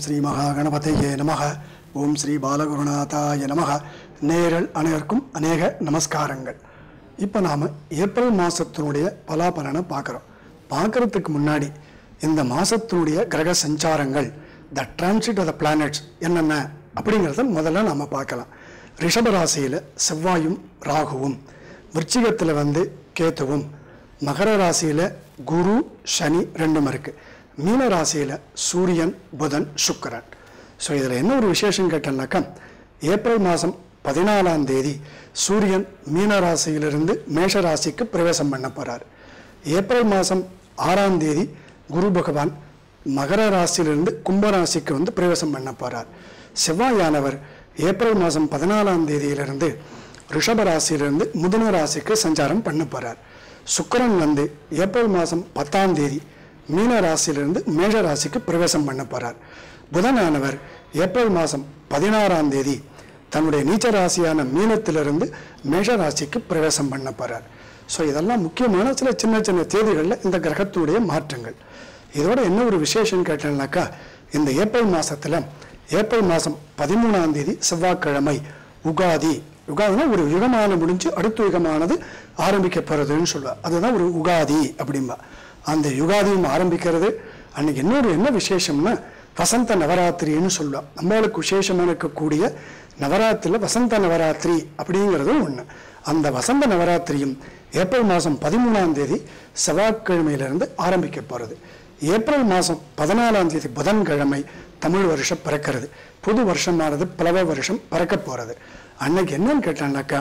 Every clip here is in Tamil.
ஸ்ரீ மகாகணபதையே நமக ஓம் ஸ்ரீ பாலகுருநாதாய நமக நேரல் அனைவருக்கும் அநேக நமஸ்காரங்கள் இப்போ நாம் ஏப்ரல் மாதத்தினுடைய பலாபலனை பார்க்குறோம் பார்க்குறதுக்கு முன்னாடி இந்த மாதத்தினுடைய கிரக சஞ்சாரங்கள் the transit of the planets என்னென்ன அப்படிங்கிறத முதல்ல நம்ம பார்க்கலாம் ரிஷப ராசியில் செவ்வாயும் ராகுவும் விருச்சிகத்தில் வந்து கேத்துவும் மகர ராசியில் குரு சனி ரெண்டும் இருக்கு மீன ராசியில் சூரியன் புதன் சுக்கிரன் ஸோ இதில் என்ன ஒரு விசேஷம் கேட்டோம்னாக்கா ஏப்ரல் மாதம் பதினாலாம் தேதி சூரியன் மீன ராசியிலிருந்து மேஷ ராசிக்கு பிரவேசம் பண்ண போகிறார் ஏப்ரல் மாதம் ஆறாம் தேதி குரு பகவான் மகர ராசியிலிருந்து கும்ப ராசிக்கு வந்து பிரவேசம் பண்ண போகிறார் செவ்வாயானவர் ஏப்ரல் மாதம் பதினாலாம் தேதியிலிருந்து ரிஷப ராசியிலிருந்து முதன ராசிக்கு சஞ்சாரம் பண்ண போகிறார் சுக்கிரன் வந்து ஏப்ரல் மாதம் பத்தாம் தேதி மீன ராசியிலிருந்து மேஷ ராசிக்கு பிரவேசம் பண்ண போகிறார் புதனானவர் ஏப்ரல் மாதம் பதினாறாம் தேதி தன்னுடைய நீச்ச ராசியான மீனத்திலிருந்து மேஷ ராசிக்கு பிரவேசம் பண்ண போகிறார் ஸோ இதெல்லாம் முக்கியமான சில சின்ன சின்ன தேதிகளில் இந்த கிரகத்துடைய மாற்றங்கள் இதோட என்ன ஒரு விசேஷம் கேட்டேன்னாக்கா இந்த ஏப்ரல் மாதத்தில் ஏப்ரல் மாதம் பதிமூணாம் தேதி செவ்வாய்க்கிழமை உகாதி யுகாதினா ஒரு யுகமான முடிஞ்சு அடுத்த யுகமானது ஆரம்பிக்க போகிறதுன்னு சொல்லுவா அதுதான் ஒரு உகாதி அப்படிம்பா அந்த யுகாதியும் ஆரம்பிக்கிறது அன்னைக்கு இன்னொரு என்ன விசேஷம்னா வசந்த நவராத்திரின்னு சொல்லுவா நம்மளுக்கு விசேஷமாக இருக்கக்கூடிய நவராத்திரியில் வசந்த நவராத்திரி அப்படிங்கிறதும் ஒன்று அந்த வசந்த நவராத்திரியும் ஏப்ரல் மாதம் பதிமூணாம் தேதி செவ்வாய்க்கிழமையிலிருந்து ஆரம்பிக்க போகிறது ஏப்ரல் மாதம் பதினாலாம் தேதி புதன்கிழமை தமிழ் வருஷம் பிறக்கிறது புது வருஷமானது பிளவ வருஷம் பிறக்க போகிறது அன்னைக்கு என்னன்னு கேட்டாங்கனாக்கா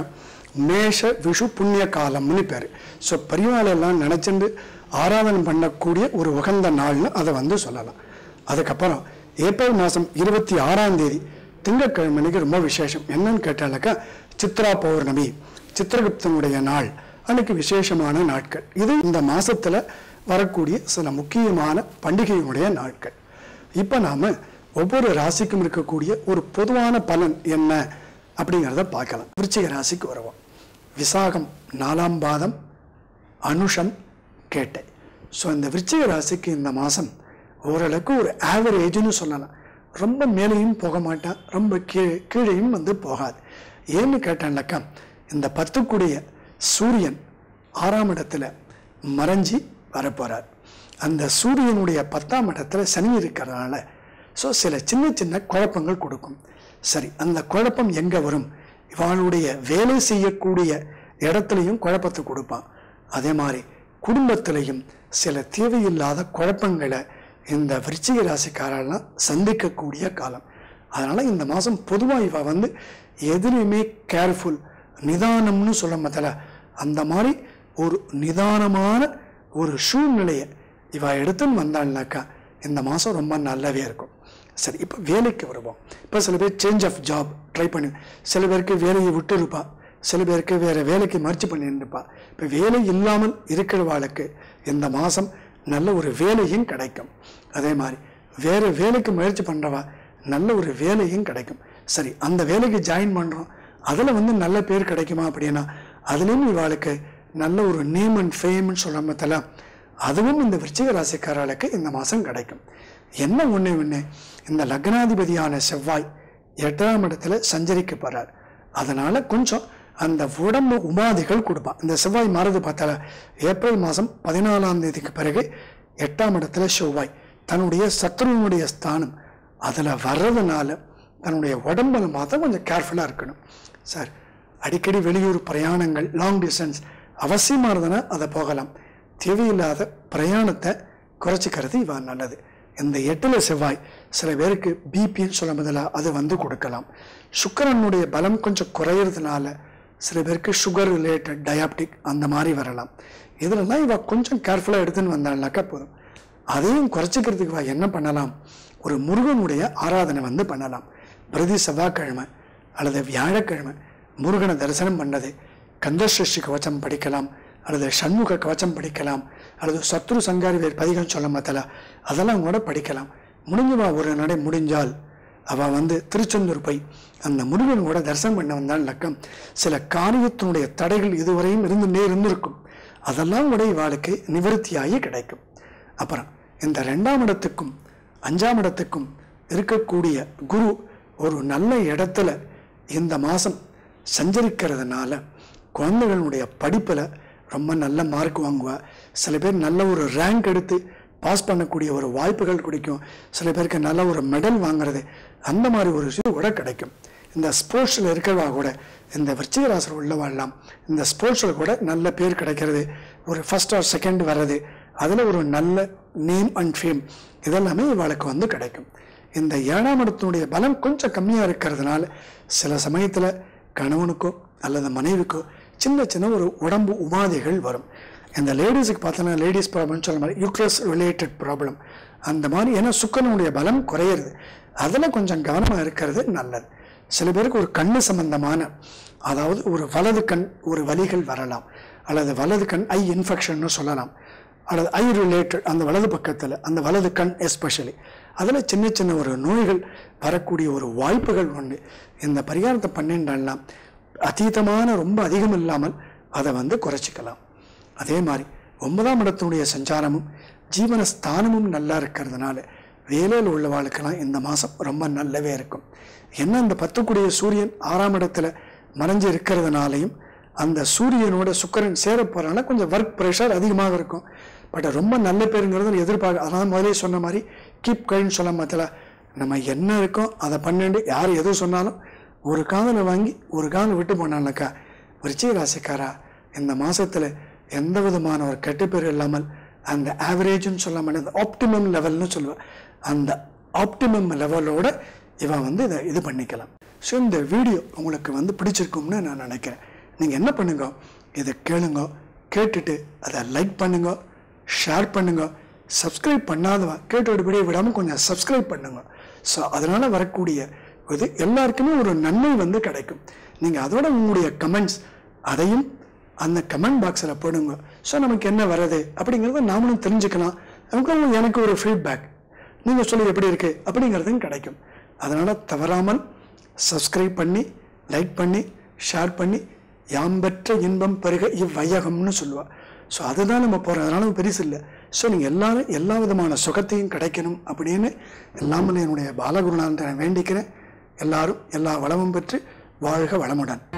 மேஷ விஷு புண்ணிய காலம்னு பேர் ஸோ பெரியவாளெல்லாம் நினச்சிண்டு ஆராதனை பண்ணக்கூடிய ஒரு உகந்த நாள்னு அதை வந்து சொல்லலாம் அதுக்கப்புறம் ஏப்ரல் மாதம் இருபத்தி ஆறாம் தேதி திங்கட்கிழமைக்கு ரொம்ப விசேஷம் என்னன்னு கேட்டாலக்கா சித்ரா பௌர்ணமி சித்திரகுப்தனுடைய நாள் அன்னைக்கு விசேஷமான நாட்கள் இது இந்த மாசத்துல வரக்கூடிய சில முக்கியமான பண்டிகையினுடைய நாட்கள் இப்போ நாம ஒவ்வொரு ராசிக்கும் இருக்கக்கூடிய ஒரு பொதுவான பலன் என்ன அப்படிங்கிறத பார்க்கலாம் விருச்சிக ராசிக்கு வருவோம் விசாகம் நாலாம் பாதம் அனுஷம் கேட்டை ஸோ இந்த விருச்சிக ராசிக்கு இந்த மாதம் ஓரளவுக்கு ஒரு ஆவரேஜ்னு சொல்லலாம் ரொம்ப மேலேயும் போக மாட்டான் ரொம்ப கீழே கீழேயும் வந்து போகாது ஏன்னு கேட்டான்னாக்கா இந்த பத்துக்குடைய சூரியன் ஆறாம் இடத்துல மறைஞ்சி வரப்போகிறார் அந்த சூரியனுடைய பத்தாம் இடத்துல சனி இருக்கிறதுனால ஸோ சில சின்ன சின்ன குழப்பங்கள் கொடுக்கும் சரி அந்த குழப்பம் எங்கே வரும் இவளுடைய வேலை செய்யக்கூடிய இடத்துலையும் குழப்பத்தை கொடுப்பான் அதே மாதிரி குடும்பத்திலையும் சில தேவையில்லாத குழப்பங்களை இந்த விருச்சிக ராசிக்காரெல்லாம் சந்திக்கக்கூடிய காலம் அதனால் இந்த மாதம் பொதுவாக இவ வந்து எதுலையுமே கேர்ஃபுல் நிதானம்னு சொல்ல மாத்தல அந்த மாதிரி ஒரு நிதானமான ஒரு சூழ்நிலையை இவ எடுத்துன்னு வந்தாள்னாக்கா இந்த மாதம் ரொம்ப நல்லாவே இருக்கும் சரி இப்போ வேலைக்கு வருவோம் இப்போ சில பேர் சேஞ்ச் ஆஃப் ஜாப் ட்ரை பண்ணி சில பேருக்கு வேலையை விட்டு இருப்பா சில பேருக்கு வேறு வேலைக்கு மறுச்சு பண்ணிட்டு இருப்பா இப்போ வேலை இல்லாமல் இருக்கிறவாளுக்கு இந்த மாதம் நல்ல ஒரு வேலையும் கிடைக்கும் அதே மாதிரி வேறு வேலைக்கு முயற்சி பண்ணுறவா நல்ல ஒரு வேலையும் கிடைக்கும் சரி அந்த வேலைக்கு ஜாயின் பண்ணுறோம் அதில் வந்து நல்ல பேர் கிடைக்குமா அப்படின்னா அதுலேயும் இவாளுக்கு நல்ல ஒரு நேம் அண்ட் ஃபேம்னு சொல்கிற மத்தில அதுவும் இந்த விருச்சிக ராசிக்காரர்களுக்கு இந்த மாதம் கிடைக்கும் என்ன ஒன்று ஒன்று இந்த லக்னாதிபதியான செவ்வாய் எட்டாம் இடத்துல சஞ்சரிக்க போகிறார் அதனால் கொஞ்சம் அந்த உடம்பு உபாதைகள் கொடுப்பான் இந்த செவ்வாய் மாறுது பார்த்தால ஏப்ரல் மாதம் பதினாலாம் தேதிக்கு பிறகு எட்டாம் இடத்துல செவ்வாய் தன்னுடைய சத்ருவனுடைய ஸ்தானம் அதில் வர்றதுனால தன்னுடைய உடம்புல மாத்திரம் கொஞ்சம் கேர்ஃபுல்லாக இருக்கணும் சார் அடிக்கடி வெளியூர் பிரயாணங்கள் லாங் டிஸ்டன்ஸ் அவசியமாக இருந்ததுன்னா அதை போகலாம் தேவையில்லாத பிரயாணத்தை குறைச்சிக்கிறது இவ நல்லது இந்த எட்டில் செவ்வாய் சில பேருக்கு பிபின்னு சொல்ல முதல்ல அது வந்து கொடுக்கலாம் சுக்கரனுடைய பலம் கொஞ்சம் குறையிறதுனால சில பேருக்கு சுகர் ரிலேட்டட் டயாபெட்டிக் அந்த மாதிரி வரலாம் இதிலெல்லாம் இவ கொஞ்சம் கேர்ஃபுல்லாக எடுத்துன்னு வந்தாள்னாக்கா போதும் அதையும் குறைச்சிக்கிறதுக்கு இவ என்ன பண்ணலாம் ஒரு முருகனுடைய ஆராதனை வந்து பண்ணலாம் பிரதி செவ்வாய்க்கிழமை அல்லது வியாழக்கிழமை முருகனை தரிசனம் பண்ணது கந்தசஷ்டி கவச்சம் படிக்கலாம் அல்லது சண்முக கவச்சம் படிக்கலாம் அல்லது சத்ரு சங்காரி வேறு பதிகம் சொல்ல மாத்தல அதெல்லாம் கூட படிக்கலாம் முடிஞ்சுவா ஒரு நடை முடிஞ்சால் அவள் வந்து திருச்செந்தூர் போய் அந்த முருகன் கூட தரிசனம் பண்ண வந்தால் லக்கம் சில காரியத்தினுடைய தடைகள் இதுவரையும் இருந்துட்டே இருந்திருக்கும் அதெல்லாம் கூட இவாளுக்கு நிவர்த்தியாகி கிடைக்கும் அப்புறம் இந்த ரெண்டாம் இடத்துக்கும் அஞ்சாம் இடத்துக்கும் இருக்கக்கூடிய குரு ஒரு நல்ல இடத்துல இந்த மாதம் சஞ்சரிக்கிறதுனால குழந்தைகளுடைய படிப்பில் ரொம்ப நல்ல மார்க் வாங்குவா சில பேர் நல்ல ஒரு ரேங்க் எடுத்து பாஸ் பண்ணக்கூடிய ஒரு வாய்ப்புகள் கிடைக்கும் சில பேருக்கு நல்ல ஒரு மெடல் வாங்குறது அந்த மாதிரி ஒரு விஷயம் கூட கிடைக்கும் இந்த ஸ்போர்ட்ஸில் இருக்கிறவா கூட இந்த விருச்சிக ராசியில் உள்ளவாழ்லாம் இந்த ஸ்போர்ட்ஸில் கூட நல்ல பேர் கிடைக்கிறது ஒரு ஃபர்ஸ்ட் ஆர் செகண்ட் வர்றது அதில் ஒரு நல்ல நேம் அண்ட் ஃபேம் இதெல்லாமே இவளுக்கு வந்து கிடைக்கும் இந்த ஏழாம் இடத்தினுடைய பலம் கொஞ்சம் கம்மியாக இருக்கிறதுனால சில சமயத்தில் கணவனுக்கோ அல்லது மனைவிக்கோ சின்ன சின்ன ஒரு உடம்பு உபாதைகள் வரும் இந்த லேடிஸுக்கு பார்த்தோன்னா லேடிஸ் ப்ராப்ளம் சொல்ல மாதிரி யூட்ரஸ் ரிலேட்டட் ப்ராப்ளம் அந்த மாதிரி ஏன்னா சுக்கரனுடைய பலம் குறையிறது அதில் கொஞ்சம் கவனமாக இருக்கிறது நல்லது சில பேருக்கு ஒரு கண்ணு சம்பந்தமான அதாவது ஒரு வலது கண் ஒரு வலிகள் வரலாம் அல்லது வலது கண் ஐ இன்ஃபெக்ஷன்னு சொல்லலாம் அல்லது ஐ ரிலேட்டட் அந்த வலது பக்கத்தில் அந்த வலது கண் எஸ்பெஷலி அதில் சின்ன சின்ன ஒரு நோய்கள் வரக்கூடிய ஒரு வாய்ப்புகள் உண்டு இந்த பரிகாரத்தை பண்ணிட்டான்னா அதீதமான ரொம்ப அதிகம் இல்லாமல் அதை வந்து குறைச்சிக்கலாம் அதே மாதிரி ஒன்பதாம் இடத்தினுடைய சஞ்சாரமும் ஜீவனஸ்தானமும் நல்லா இருக்கிறதுனால வேலையில் உள்ளவாளுக்கெல்லாம் இந்த மாதம் ரொம்ப நல்லவே இருக்கும் என்ன அந்த பத்துக்குடிய சூரியன் ஆறாம் இடத்துல மறைஞ்சு இருக்கிறதுனாலையும் அந்த சூரியனோட சுக்கரன் சேர போகிறனால கொஞ்சம் ஒர்க் ப்ரெஷர் அதிகமாக இருக்கும் பட் ரொம்ப நல்ல பேருங்கிறது எதிர்பார்க்க அதான் முதலே சொன்ன மாதிரி கீப் கைன்னு சொல்ல மாத்தல நம்ம என்ன இருக்கோ அதை பண்ணிட்டு யார் எது சொன்னாலும் ஒரு காதலை வாங்கி ஒரு காதல் விட்டு போனான்னாக்கா விருச்சிக ராசிக்காரா இந்த மாதத்தில் எந்த விதமான ஒரு கெட்டுப்பேர் இல்லாமல் அந்த ஆவரேஜ்னு சொல்ல மாட்டேன் ஆப்டிமம் லெவல்னு சொல்லுவேன் அந்த ஆப்டிமம் லெவலோட இவன் வந்து இதை இது பண்ணிக்கலாம் ஸோ இந்த வீடியோ உங்களுக்கு வந்து பிடிச்சிருக்கும்னு நான் நினைக்கிறேன் நீங்கள் என்ன பண்ணுங்க இதை கேளுங்க கேட்டுட்டு அதை லைக் பண்ணுங்க ஷேர் பண்ணுங்க சப்ஸ்கிரைப் பண்ணாதவ கேட்டு விடவே விடாமல் கொஞ்சம் சப்ஸ்கிரைப் பண்ணுங்க ஸோ அதனால் வரக்கூடிய இது எல்லாருக்குமே ஒரு நன்மை வந்து கிடைக்கும் நீங்கள் அதோட உங்களுடைய கமெண்ட்ஸ் அதையும் அந்த கமெண்ட் பாக்ஸில் போடுங்க ஸோ நமக்கு என்ன வருது அப்படிங்கிறத நாமளும் தெரிஞ்சுக்கலாம் நமக்கு எனக்கு ஒரு ஃபீட்பேக் நீங்கள் சொல்லி எப்படி இருக்குது அப்படிங்கிறதும் கிடைக்கும் அதனால் தவறாமல் சப்ஸ்கிரைப் பண்ணி லைக் பண்ணி ஷேர் பண்ணி யாம்பற்ற இன்பம் பெருக இவ்வையகம்னு சொல்லுவாள் ஸோ அதுதான் நம்ம போகிறோம் அதனால பெருசு இல்லை ஸோ நீங்கள் எல்லாரும் எல்லா விதமான சுகத்தையும் கிடைக்கணும் அப்படின்னு எல்லாமே என்னுடைய பாலகுருநாதன் வேண்டிக்கிறேன் எல்லாரும் எல்லா வளமும் பெற்று வாழ்க வளமுடன்